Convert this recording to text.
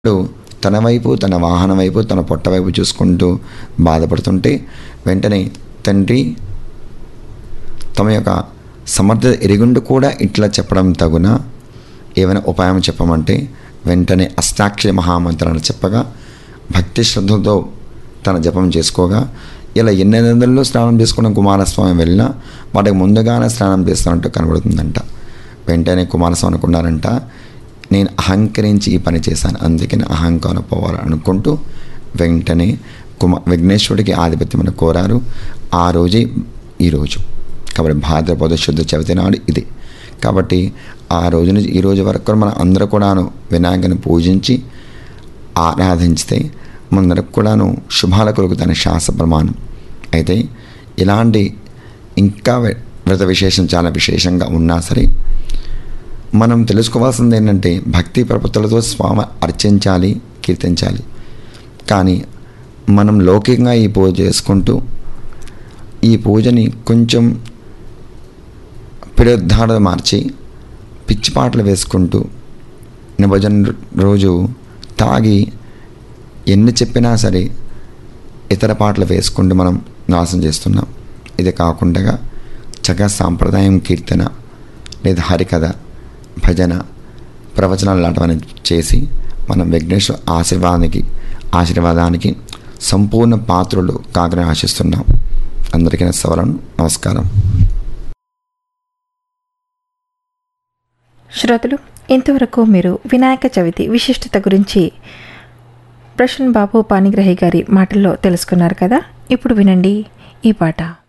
వాడు తన వైపు తన వాహనం వైపు తన పొట్ట వైపు చూసుకుంటూ బాధపడుతుంటే వెంటనే తండ్రి తమ యొక్క సమర్థత ఎరిగుండు కూడా ఇట్లా చెప్పడం తగున ఏమైనా ఉపాయం చెప్పమంటే వెంటనే అష్టాక్షరి మహామంత్రాలు చెప్పగా భక్తి శ్రద్ధలతో తన జపం చేసుకోగా ఇలా ఎన్ని నదుల్లో స్నానం చేసుకున్న కుమారస్వామి వెళ్ళినా వాటికి ముందుగానే స్నానం చేస్తున్నట్టు కనబడుతుందంట వెంటనే కుమారస్వామి అనుకున్నారంట నేను అహంకరించి ఈ పని చేశాను అందుకని అహంకారం పోవాలి అనుకుంటూ వెంటనే కుమ విఘ్నేశ్వరుడికి ఆధిపత్యం కోరారు ఆ రోజే ఈరోజు కాబట్టి భాద్రపద శుద్ధ చవితి నాడు ఇది కాబట్టి ఆ రోజు నుంచి ఈ రోజు వరకు మనం అందరూ కూడాను వినాయకుని పూజించి ఆరాధించితే మనందరికి కూడాను శుభాల కలుగుతాయి శాస్త్ర ప్రమాణం అయితే ఇలాంటి ఇంకా వ్రత విశేషం చాలా విశేషంగా ఉన్నా సరే మనం తెలుసుకోవాల్సింది ఏంటంటే భక్తి ప్రపత్తులతో స్వామి అర్చించాలి కీర్తించాలి కానీ మనం లౌకికంగా ఈ పూజ చేసుకుంటూ ఈ పూజని కొంచెం పిడోద్ధారణ మార్చి పిచ్చి పాటలు వేసుకుంటూ నిమజ్జన రోజు తాగి ఎన్ని చెప్పినా సరే ఇతర పాటలు వేసుకుంటూ మనం నాశనం చేస్తున్నాం ఇది కాకుండా చక్కగా సాంప్రదాయం కీర్తన లేదా హరికథ భజన ప్రవచనాలు లాంటివన్నీ చేసి మనం విఘ్నేశ్వర ఆశీర్వాదానికి ఆశీర్వాదానికి సంపూర్ణ పాత్రులు కాకని ఆశిస్తున్నాం అందరికీ సవరణ నమస్కారం శ్రోతలు ఇంతవరకు మీరు వినాయక చవితి విశిష్టత గురించి ప్రసన్ బాబు పానిగ్రహి గారి మాటల్లో తెలుసుకున్నారు కదా ఇప్పుడు వినండి ఈ పాట